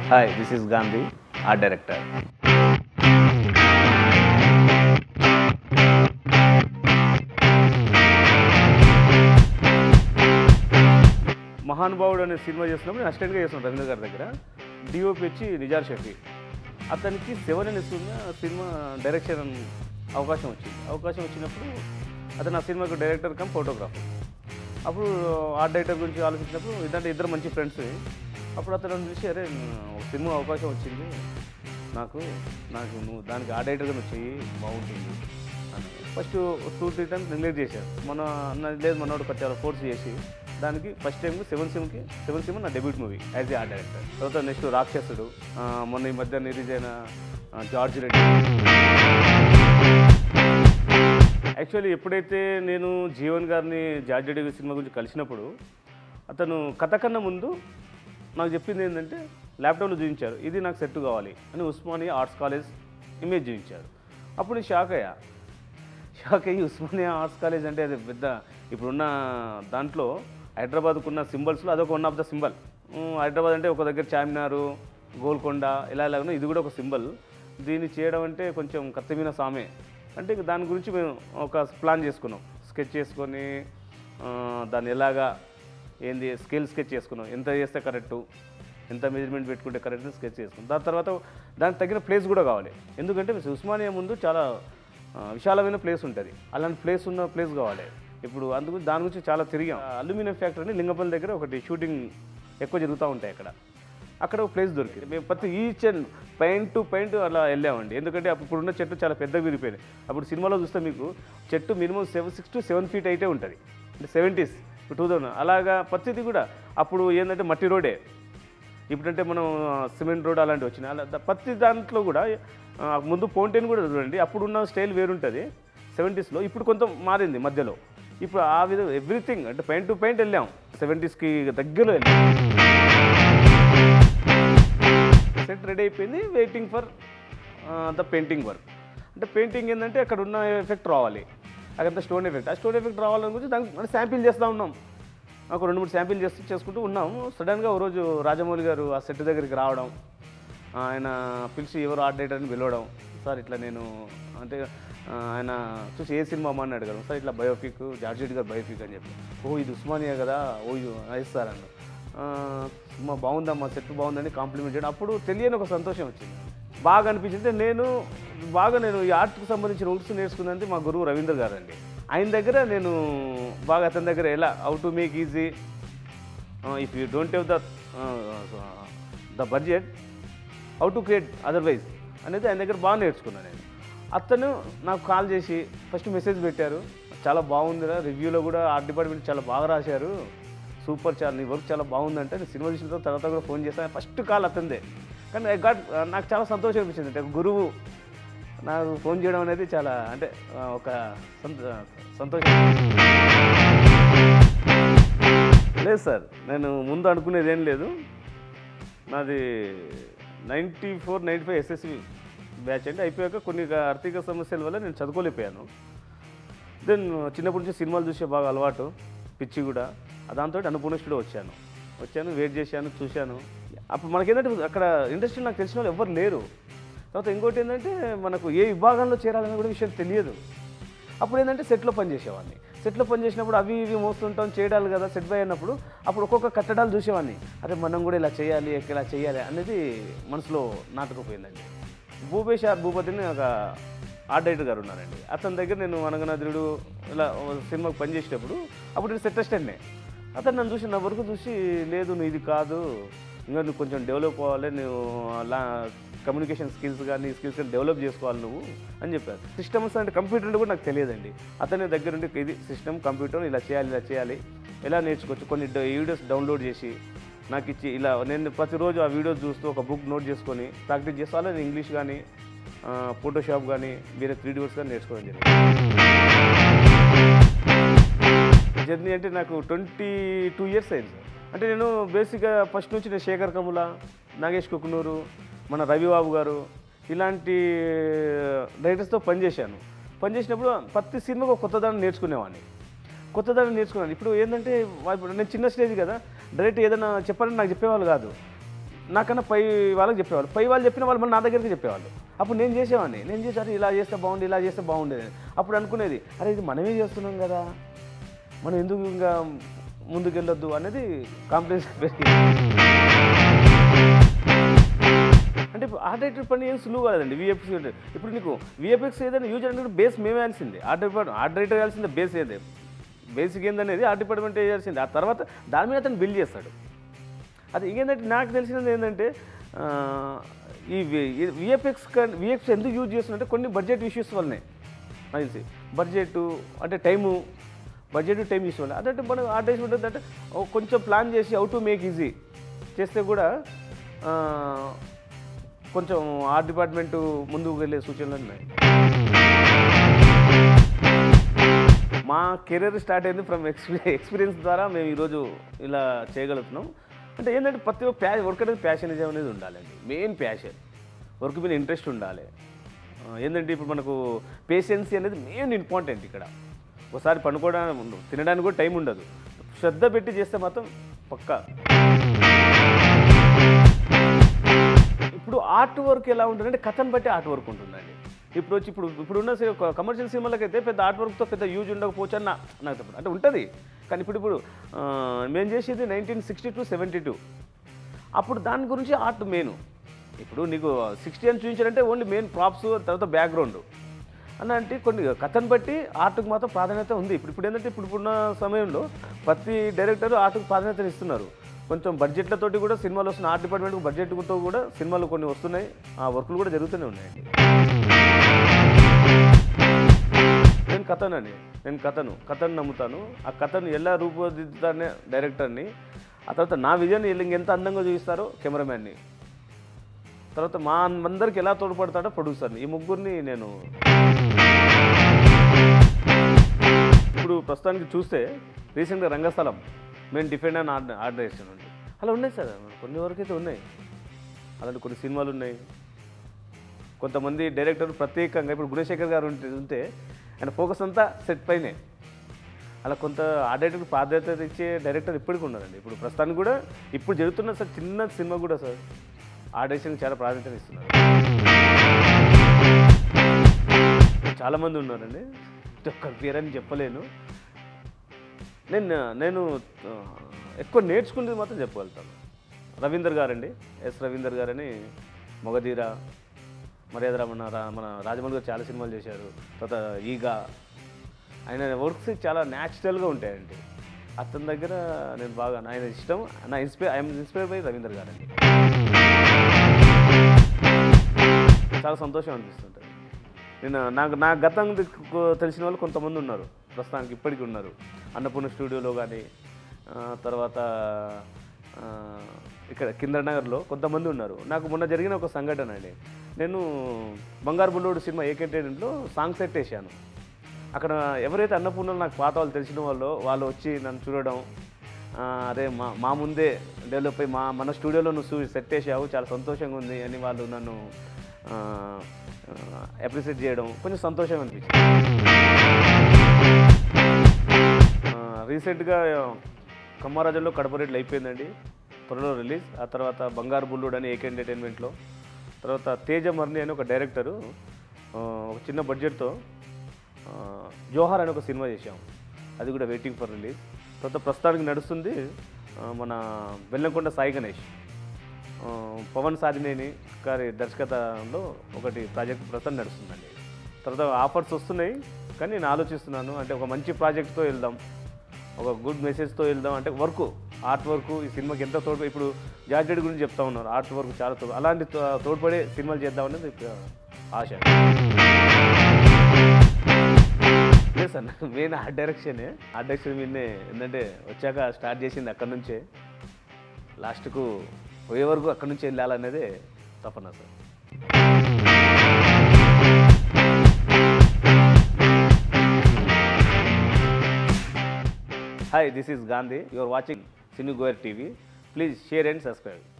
hi this is Gandhi art director Mahanubhavudu అనే cinema చేస్తున్నప్పుడు నేను అసిస్టెంట్గా చేస్తున్నాను రవీంద్ర గారి దగ్గర డిఓపి వచ్చి నిజార్ షఫీ అతనికి సెవెన్ అనే సినిమా సినిమా డైరెక్షన్ అవకాశం వచ్చింది అవకాశం వచ్చినప్పుడు అతను ఆ సినిమాకు డైరెక్టర్ కమ్ ఫోటోగ్రాఫర్ అప్పుడు ఆర్ట్ డైరెక్టర్ గురించి ఆలోచించినప్పుడు ఇదంటే ఇద్దరు మంచి ఫ్రెండ్స్ అప్పుడు అతను నన్ను చూసి అరే ఒక సినిమా అవకాశం వచ్చింది నాకు నాకు నువ్వు దానికి ఆర్ట్ డైరెక్టర్గా నువ్వు చెయ్యి బాగుంటుంది అని first two three times neglect చేశాను మన అన్న లేదు మనోడు కొంచెం ఫోర్స్ చేసి దానికి ఫస్ట్ టైం సెవెన్ సిమ్కి సెవెన్ సిమ్ నా debut movie as a art director తర్వాత నెక్స్ట్ రాక్షసుడు ఆ, మొన్న ఈ మధ్య రిలీజ్ అయిన ఆ, జార్జ్ రెడ్డి యాక్చువల్లీ ఎప్పుడైతే నేను జీవన్ గారిని జార్జ్ రెడ్డి గారి సినిమా గురించి కలిసినప్పుడు అతను కథ కన్నా ముందు నాకు చెప్పింది ఏంటంటే ల్యాప్టాప్లో చూపించారు ఇది నాకు సెట్ కావాలి అని ఉస్మానియా ఆర్ట్స్ కాలేజ్ ఇమేజ్ చూపించారు అప్పుడు నేను షాక్ అయ్యా షాక్ అయ్యి ఉస్మానియా ఆర్ట్స్ కాలేజ్ అంటే అది పెద్ద ఇప్పుడున్న దాంట్లో హైదరాబాద్కు ఉన్న సింబల్స్లో అదొక one of the symbol Hyderabad అంటే ఒక దగ్గర చార్మినారు గోల్కొండ ఇలా ఇలా ఉన్న ఇది కూడా ఒక సింబల్ దీన్ని చేయడం అంటే కొంచెం కత్తిమీన సామే అంటే ఇంక దాని గురించి మేము ఒక ప్లాన్ చేసుకున్నాం స్కెచ్ చేసుకొని ఆ, దాన్ని ఎలాగా ఏంది స్కేల్ స్కెచ్ చేసుకున్నాం ఎంత చేస్తే కరెక్టు ఎంత మెజర్మెంట్ పెట్టుకుంటే కరెక్ట్ స్కెచ్ చేసుకున్నాం దాని తర్వాత దానికి తగిన ప్లేస్ కూడా కావాలి ఎందుకంటే ఉస్మానియా ముందు చాలా ఆ, విశాలమైన ప్లేస్ ఉంటుంది అలాంటి ప్లేస్ ఉన్న ప్లేస్ కావాలి ఇప్పుడు అందుకు దాని గురించి చాలా తిరిగాం అల్యూమినియం ఫ్యాక్టరీ అని లింగపల్లి దగ్గర ఒకటి షూటింగ్ ఎక్కువ జరుగుతూ ఉంటాయి అక్కడ అక్కడ ఒక ప్లేస్ దొరికింది మేము ప్రతి each and point to point అలా వెళ్ళామండి ఎందుకంటే అప్పుడు ఇప్పుడున్న చెట్టు చాలా పెద్దగా విరిగిపోయింది అప్పుడు సినిమాలో చూస్తే మీకు చెట్టు minimum seven six to seven feet అయితే ఉంటుంది అంటే సెవెంటీస్ టూ థౌజండ్ అలాగా ప్రతిది కూడా అప్పుడు ఏంటంటే మట్టి రోడే ఇప్పుడంటే మనం సిమెంట్ రోడ్ అలాంటివి వచ్చినాయి అలా ద- ప్రతి దాంట్లో కూడా ఆ, ముందు ఫౌంటైన్ కూడా చూడండి అప్పుడున్న స్టైల్ వేరుంటుంది సెవెంటీస్లో ఇప్పుడు కొంత మారింది మధ్యలో ఇప్పుడు ఆ విధంగా ఎవ్రీథింగ్ అంటే పాయింట్ టు పాయింట్ వెళ్ళాం సెవెంటీస్కి దగ్గరలో వెళ్ళాం సెట్ రెడీ అయిపోయింది waiting for the painting work అంటే పెయింటింగ్ ఏంటంటే అక్కడ ఉన్న ఎఫెక్ట్ రావాలి అక్కడంతా స్టోన్ ఎఫెక్ట్ ఆ స్టోన్ ఎఫెక్ట్ రావాలని గురించి దానికి మనం శాంపిల్ చేస్తూ ఉన్నాం ఒక రెండు మూడు శాంపిల్ చేస్తూ చేసుకుంటూ ఉన్నాం సడన్గా ఓ రోజు రాజమౌళి గారు ఆ సెట్ దగ్గరికి రావడం ఆయన పిలిచి ఎవరు ఆర్ట్ డైరెక్టర్ అని పిలవడం సార్ ఇట్లా నేను అంటే ఆ, ఆయన చూసి ఏ సినిమా అమ్మ అని అడిగారు సార్ ఇట్లా బయోపిక్ జార్జెట్ గారు బయోపిక్ అని చెప్పి ఓ ఇది ఉస్మానియా కదా ఓ ఇది నైస్ సార్ అన్న సినిమా బాగుందమ్మా సెట్ బాగుందని కాంప్లిమెంట్ చేయడం అప్పుడు తెలియని ఒక సంతోషం వచ్చింది బాగా అనిపించింది నేను బాగా నేను ఈ ఆర్ట్కి సంబంధించిన ఉడ్స్ నేర్చుకున్నది మా గురువు రవీంద్ర గారు అండి ఆయన దగ్గర నేను బాగా అతని దగ్గర ఎలా how to make easy if you don't have the the budget how to create otherwise అనేది ఆయన దగ్గర బాగా నేర్చుకున్నాను నేను అతను నాకు కాల్ చేసి ఫస్ట్ మెసేజ్ పెట్టారు చాలా బాగుందిరా రివ్యూలో కూడా ఆర్ట్ డిపార్ట్మెంట్ చాలా బాగా రాశారు సూపర్ చాలా నీ వర్క్ చాలా బాగుందంటే నేను సినిమా చూసిన తర్వాత తర్వాత కూడా ఫోన్ చేశాను ఫస్ట్ కాల్ అతందే కానీ ఐ గాట్ నాకు చాలా సంతోషం అనిపించింది అంటే ఒక గురువు నాకు ఫోన్ చేయడం అనేది చాలా అంటే ఆ, ఒక సంత సంతోషం లేదు సార్ నేను ముందు అనుకునేది ఏం లేదు నాది ninety four ninety five SSC batch అండి అయిపోయాక కొన్ని ఆర్థిక సమస్యల వల్ల నేను చదువుకోలేకపోయాను దెన్ చిన్నప్పటి నుంచి సినిమాలు చూసే బాగా అలవాటు పిచ్చి కూడా దాంతో అనుపూర్ణ స్టూడియో వచ్చాను వచ్చాను వెయిట్ చేశాను చూశాను అప్పుడు మనకేంటంటే అక్కడ ఇండస్ట్రీలో నాకు తెలిసిన వాళ్ళు ఎవ్వరు లేరు తర్వాత ఇంకోటి ఏంటంటే మనకు ఏ విభాగంలో చేరాలనే కూడా విషయం తెలియదు అప్పుడు ఏంటంటే సెట్లో పనిచేసేవాడిని సెట్లో పనిచేసినప్పుడు అవి ఇవి మోస్తుంటాం చేయడాలు కదా సెట్ బై అయినప్పుడు అప్పుడు ఒక్కొక్క కట్టడాలు చూసేవాడిని అరే మనం కూడా ఇలా చేయాలి ఇలా చేయాలి అనేది మనసులో నాటుకుపోయిందండి భూపేష్ ఆర్ భూపతిని ఒక ఆర్ట్ డైరెక్టర్ గారు ఉన్నారండి అతని దగ్గర నేను అనగనాథుడు ఇలా ఓ సినిమాకి పనిచేసేటప్పుడు అప్పుడు నేను సెట్ అసిస్టెంట్నే అతను నన్ను చూసి నా వరకు చూసి లేదు నువ్వు ఇది కాదు ఇంకా నువ్వు కొంచెం డెవలప్ అవ్వాలి నువ్వు అలా కమ్యూనికేషన్ స్కిల్స్ కానీ స్కిల్స్ కానీ డెవలప్ చేసుకోవాలి నువ్వు అని చెప్పారు సిస్టమ్స్ అంటే కంప్యూటర్ అంటే కూడా నాకు తెలియదండి అతని దగ్గర ఉండి ఇది సిస్టమ్ కంప్యూటర్ ఇలా చేయాలి ఇలా చేయాలి ఎలా నేర్చుకోవచ్చు కొన్ని డ- వీడియోస్ డౌన్లోడ్ చేసి నాకు ఇచ్చి ఇలా నేను ప్రతిరోజు ఆ వీడియోస్ చూస్తూ ఒక బుక్ నోట్ చేసుకొని ప్రాక్టీస్ చేస్తూ అలా నేను ఇంగ్లీష్ కానీ ఫోటోషాప్ కానీ వేరే త్రీ వర్స్ కానీ నేర్చుకోవడం జరిగింది జర్నీ అంటే నాకు ట్వంటీ టూ ఇయర్స్ అయింది సార్ అంటే నేను బేసిక్గా ఫస్ట్ నుంచి నేను శేఖర్ కముల నాగేష్ కుకునూరు మన రవిబాబు గారు ఇలాంటి డైరెక్టర్స్తో పనిచేశాను పనిచేసినప్పుడు ప్రతి సినిమాకు ఒక కొత్త దాన్ని నేర్చుకునేవాడిని కొత్త దాన్ని నేర్చుకున్నాను ఇప్పుడు ఏంటంటే వా- ఇప్పుడు నేను చిన్న స్టేజ్ కదా డైరెక్ట్ ఏదైనా చెప్పాలంటే నాకు చెప్పేవాళ్ళు కాదు నాకన్నా పై వాళ్ళకి చెప్పేవాళ్ళు పై వాళ్ళు చెప్పిన వాళ్ళు మళ్ళీ నా దగ్గరికి చెప్పేవాళ్ళు అప్పుడు నేను చేసేవాడిని నేను చేశాను ఇలా చేస్తే బాగుంది ఇలా చేస్తే బాగుండేది అప్పుడు అనుకునేది అరే ఇది మనమే చేస్తున్నాం కదా మనం ఎందుకు ఇంకా ముందుకు వెళ్ళొద్దు అనేది కాంప్లెక్స్ పెరిగింది అంటే ఇప్పుడు ఆర్ట్ డైరెక్టర్ పని ఏం సులువు కాదండి విఎఫ్ఎక్స్ ఇప్పుడు నీకు విఎఫ్ఎక్స్ ఏదైనా యూజ్ అంటే బేస్ మేమే వేయాల్సిందే ఆర్ట్ డిపార్ట్మెంట్ ఆర్ట్ డైరెక్టర్ వేయాల్సిందే బేస్ ఏదే బేసిక్ ఏందనేది ఆర్ట్ డిపార్ట్మెంట్ వేయాల్సిందే ఆ తర్వాత దాని మీద అతను బిల్డ్ చేస్తాడు అది ఇంకేంటంటే నాకు తెలిసినది ఏంటంటే ఆ, ఈ విఎఫ్ఎక్స్ విఎఫ్ఎక్స్ ఎందుకు యూజ్ చేస్తున్నంటే కొన్ని బడ్జెట్ ఇష్యూస్ వల్లనే నాకు తెలిసి బడ్జెట్ అంటే టైము బడ్జెట్ టైం ఇష్యూ వల్ల అదంటే మనం ఆర్టిస్ట్ ఉంటుంది అంటే ఓ కొంచెం ప్లాన్ చేసి హౌ టు మేక్ ఈజీ చేస్తే కూడా ఆ, కొంచెం ఆర్ట్ డిపార్ట్మెంట్ ముందుకు వెళ్ళే సూచనలు ఉన్నాయి మా కెరీర్ స్టార్ట్ అయింది ఫ్రమ్ ఎక్స్పీ ఎక్స్పీరియన్స్ ద్వారా మేము ఈరోజు ఇలా చేయగలుగుతున్నాం అంటే ఏంటంటే ప్రతి ఒక్క ప్యా వర్క్ అనేది ప్యాషనిజం అనేది ఉండాలండి మెయిన్ ప్యాషన్ వర్క్ మీద ఇంట్రెస్ట్ ఉండాలి ఆ, ఏంటంటే ఇప్పుడు మనకు పేషెన్సీ అనేది మెయిన్ ఇంపార్టెంట్ ఇక్కడ ఒకసారి పనుకోవడానికి ఉండదు తినడానికి కూడా టైం ఉండదు శ్రద్ధ పెట్టి చేస్తే మాత్రం పక్కా ఇప్పుడు ఆర్ట్ వర్క్ ఎలా ఉంటుందంటే కథను బట్టి ఆర్ట్ వర్క్ ఉంటుందండి ఇప్పుడు వచ్చి ఇప్పుడు ఇప్పుడున్న కమర్షియల్ సినిమాలకైతే పెద్ద ఆర్ట్ వర్క్తో పెద్ద యూజ్ ఉండకపోవచ్చు అని నా- నాకు తప్పదు అంటే ఉంటుంది కానీ ఇప్పుడు ఇప్పుడు ఆ, మేము చేసేది nineteen sixty two seventy two అప్పుడు దాని గురించి ఆర్ట్ మెయిన్ ఇప్పుడు నీకు సిక్స్టీ అని చూపించారంటే ఓన్లీ మెయిన్ ప్రాప్స్ తర్వాత బ్యాక్గ్రౌండ్ అని అంటే కొన్ని కథను బట్టి ఆర్ట్కి మాత్రం ప్రాధాన్యత ఉంది ఇప్పుడు ఇప్పుడు ఏంటంటే ఇప్పుడు ఇప్పుడున్న సమయంలో ప్రతి డైరెక్టర్ ఆర్ట్కి ప్రాధాన్యత ఇస్తున్నారు కొంచెం బడ్జెట్లతోటి కూడా సినిమాలు వస్తున్న ఆర్ట్ డిపార్ట్మెంట్కి బడ్జెట్తో కూడా సినిమాలు కొన్ని వస్తున్నాయి ఆ వర్కులు కూడా జరుగుతూనే ఉన్నాయండి నేను కథనని నేను కథను కథను నమ్ముతాను ఆ కథను ఎలా రూపుదిద్దుతానే డైరెక్టర్ని ఆ తర్వాత నా విజన్ ఇంకెంత అందంగా చూపిస్తారో కెమెరామ్యాన్ని తర్వాత మా అందరికి ఎలా తోడ్పడతాడో ప్రొడ్యూసర్ని ఈ ముగ్గురిని నేను ఇప్పుడు ప్రస్తుతానికి చూస్తే రీసెంట్గా రంగస్థలం మేము డిఫెండ్ అని ఆర్డర్ ఆర్డర్ చేసానండి అలా ఉన్నాయి సార్ కొన్ని వరకు అయితే ఉన్నాయి అలాంటి కొన్ని సినిమాలు ఉన్నాయి కొంతమంది డైరెక్టర్ ప్రత్యేకంగా ఇప్పుడు గుణశేఖర్ గారు ఉంటే ఉంటే ఆయన ఫోకస్ అంతా సెట్ పైనే అలా కొంత ఆ డైరెక్టర్ ప్రాధాన్యత ఇచ్చే డైరెక్టర్ ఇప్పటికి ఉన్నారండి ఇప్పుడు ప్రస్తుతానికి కూడా ఇప్పుడు జరుగుతున్న సార్ చిన్న సినిమా కూడా సార్ ఆ డైరెక్షన్కి చాలా ప్రాధాన్యత ఇస్తున్నారు చాలామంది ఉన్నారండి ఒక్క పేరని చెప్పలేను నేను నేను ఆ, ఎక్కువ నేర్చుకునేది మాత్రం చెప్పగలుగుతాను రవీందర్ గారండి ఎస్ రవీందర్ గారని మొగధీర మర్యాద రమణ రా- మన రాజమౌళి గారు చాలా సినిమాలు చేశారు తర్వాత ఈగ ఆయన వర్క్స్ చాలా న్యాచురల్గా ఉంటాయండి అతని దగ్గర నేను బాగా ఆయన ఇష్టం నా inspire I'm inspire by Ravinder గారండి చాలా సంతోషం అనిపిస్తుంటుంది నేను నాకు నా గతం దిక్కు తెలిసిన వాళ్ళు కొంతమంది ఉన్నారు ప్రస్తుతానికి ఇప్పటికీ ఉన్నారు అన్నపూర్ణ స్టూడియోలో కానీ తర్వాత ఆ, ఇక్కడ కింద నగర్లో కొంతమంది ఉన్నారు నాకు మొన్న జరిగిన ఒక సంఘటన అండి నేను బంగారు బుల్లోడు సినిమా ఏకెంటేనెంట్లో సాంగ్ సెట్ వేసాను అక్కడ ఎవరైతే అన్నపూర్ణలు నాకు పాత వాళ్ళు తెలిసిన వాళ్ళు వాళ్ళు వచ్చి నన్ను చూడడం ఆ, అరే మా మా ముందే డెవలప్ అయ్యి మా మన స్టూడియోలో నువ్వు సెట్ వేసావు చాలా సంతోషంగా ఉంది అని వాళ్ళు నన్ను అప్రిషియేట్ చేయడం కొంచెం సంతోషం అనిపించింది రీసెంట్గా కమ్మారాజంలో కడప రేట్లు అయిపోయిందండి త్వరలో రిలీజ్ ఆ తర్వాత బంగారు బుల్లుడు అని ఏకే ఎంటర్టైన్మెంట్లో తర్వాత తేజ మర్ని అని ఒక డైరెక్టరు ఆ, ఒక చిన్న బడ్జెట్తో ఆ, జోహార్ అని ఒక సినిమా చేశాం అది కూడా వెయిటింగ్ ఫర్ రిలీజ్ తర్వాత ప్రస్తుతానికి నడుస్తుంది ఆ, మన బెల్లంకొండ సాయి గణేష్ ఆ, పవన్ సాధినేని గారి దర్శకత్వంలో ఒకటి ప్రాజెక్ట్ ప్రస్తుతం నడుస్తుందండి తర్వాత ఆఫర్స్ వస్తున్నాయి కానీ నేను ఆలోచిస్తున్నాను అంటే ఒక మంచి ప్రాజెక్ట్తో వెళ్దాం ఒక గుడ్ మెసేజ్తో వెళ్దాం అంటే వర్క్ ఆర్ట్ వర్క్ ఈ సినిమాకి ఎంత తోడ్పడి ఇప్పుడు జార్జెడ్ గురించి చెప్తా ఉన్నారు ఆర్ట్ వర్క్ చాలా తోడు అలాంటి తో- తోడ్పడే సినిమాలు చేద్దామనేది ఒక ఆశ లేదు సార్ నాకు మెయిన్ ఆర్ట్ డైరెక్షనే ఆర్ట్ డైరెక్షన్ మీదనే ఏంటంటే వచ్చాక స్టార్ట్ చేసింది అక్కడ నుంచే లాస్ట్కు పోయే వరకు అక్కడి నుంచి వెళ్ళాలనేదే తపన sir hi this is Gandhi you are watching cinegoer TV please share and subscribe